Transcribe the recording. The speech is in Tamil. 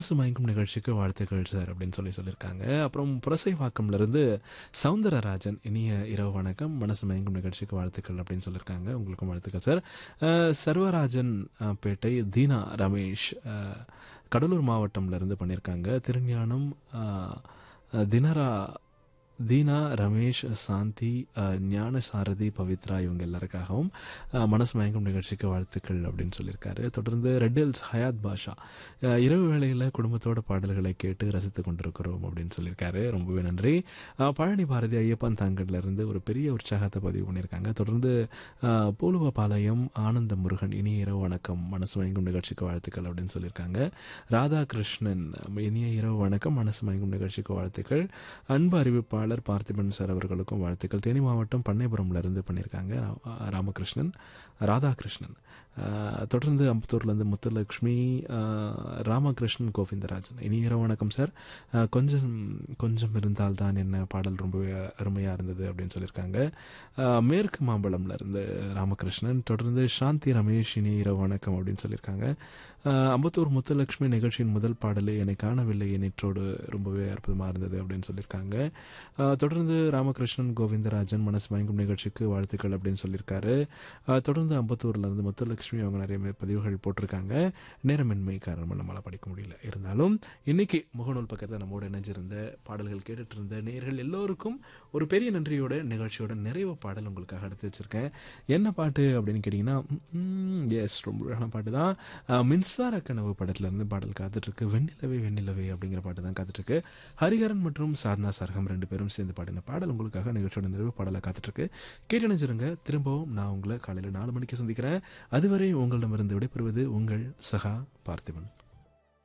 மனசு மயங்கும் நிகழ்ச்சிக்கு வாழ்த்துக்கள் சார் அப்படின்னு சொல்லி சொல்லியிருக்காங்க அப்புறம் புரசைவாக்கம்ல இருந்து சவுந்தரராஜன் இனிய இரவு வணக்கம் மனசு மயங்கும் நிகழ்ச்சிக்கு வாழ்த்துக்கள் அப்படின்னு சொல்லியிருக்காங்க உங்களுக்கும் வாழ்த்துக்கள் சார் அஹ், சர்வராஜன் அஹ், பேட்டை தீனா ரமேஷ் அஹ், கடலூர் மாவட்டம்ல இருந்து பண்ணியிருக்காங்க திருஞானம் அஹ், அஹ், தினரா தீனா ரமேஷ் சாந்தி அஹ், ஞான சாரதி பவித்ரா இவங்க எல்லாருக்காகவும் அஹ், மனசு மயங்கும் நிகழ்ச்சிக்கு வாழ்த்துக்கள் அப்படின்னு சொல்லியிருக்காரு தொடர்ந்து ரெட் ஹில்ஸ் ஹயாத் பாஷா அஹ், இரவு வேளையில் குடும்பத்தோட பாடல்களை கேட்டு ரசித்து கொண்டிருக்கிறோம் அப்படின்னு சொல்லியிருக்காரு ரொம்பவே நன்றி அஹ், பழனி பாரதி ஐயப்பன் தாங்கல்ல இருந்து ஒரு பெரிய உற்சாகத்தை பதிவு பண்ணியிருக்காங்க தொடர்ந்து அஹ், பூலுவபாளையம் ஆனந்த முருகன் இனிய இரவு வணக்கம் மனசு மயங்கும் நிகழ்ச்சிக்கு வாழ்த்துக்கள் அப்படின்னு சொல்லியிருக்காங்க ராதாகிருஷ்ணன் இனிய இரவு வணக்கம் மனசு மயங்கும் நிகழ்ச்சிக்கு வாழ்த்துக்கள் அன்பு அறிவிப்பாளர் பார்த்திபன் சார் அவர்களுக்கும் வாழ்த்துக்கள் தேனி மாவட்டம் பண்ணைபுரம்ல இருந்து பண்ணியிருக்காங்க ரா- ராமகிருஷ்ணன் ராதாகிருஷ்ணன் அஹ், தொடர்ந்து அம்பத்தூர்லேருந்து முத்துலக்ஷ்மி அஹ், ராமகிருஷ்ணன் கோவிந்தராஜன் இனி இரவு வணக்கம் சார் அஹ், கொஞ்சம் கொஞ்சம் இருந்தால் தான் என்ன பாடல் ரொம்பவே அருமையாக இருந்தது அப்படின்னு சொல்லியிருக்காங்க அஹ், மேற்கு மாம்பழம்ல இருந்து ராமகிருஷ்ணன் தொடர்ந்து சாந்தி ரமேஷ் இனி இரவு வணக்கம் அப்படின்னு சொல்லியிருக்காங்க அஹ், அம்பத்தூர் முத்துலட்சுமி நிகழ்ச்சியின் முதல் பாடலே என்னை காணவில்லை நேற்றோடு ரொம்பவே அற்புதமாக இருந்தது அப்படின்னு சொல்லியிருக்காங்க அஹ், தொடர்ந்து ராமகிருஷ்ணன் கோவிந்தராஜன் மனசு மயங்கும் நிகழ்ச்சிக்கு வாழ்த்துக்கள் அப்படின்னு சொல்லியிருக்காரு அஹ், தொடர்ந்து அம்பத்தூர்ல இருந்து முத்துலட்சுமி அவங்க நிறைய மே- பதிவுகள் போட்டிருக்காங்க நேரமின்மை காரணமாக நம்மளால் படிக்க முடியல இருந்தாலும் இன்னைக்கு முகநூல் பக்கத்தில் நம்மோட இணைஞ்சிருந்த பாடல்கள் கேட்டுட்டு இருந்த நேயர்கள் எல்லோருக்கும் ஒரு பெரிய நன்றியோட நிகழ்ச்சியோட நிறைவு பாடல் உங்களுக்காக எடுத்து வச்சிருக்கேன் என்ன பாட்டு அப்படின்னு கேட்டிங்கன்னா எஸ் ரொம்ப அழகான பாட்டு தான் அஹ், மின்சார கனவு படத்துல இருந்து பாடல் காத்துட்டு இருக்கு வெண்ணிலவே வெண்ணிலவே அப்படிங்கிற பாட்டு தான் காத்துட்டு இருக்கு ஹரிஹரன் மற்றும் சாதனா சர்கம் ரெண்டு பேரும் சேர்ந்து பாடின பாடல் உங்களுக்காக நிகழ்ச்சியோட நிறைவு பாடலை காத்துட்டு இருக்கு கேட்டு நினைச்சிருங்க திரும்பவும் நான் உங்களை காலையில் நாலு மணிக்கு சந்திக்கிறேன் அதுவரை உங்களிடமிருந்து விடைபெறுவது உங்கள் சகா பார்த்திபன்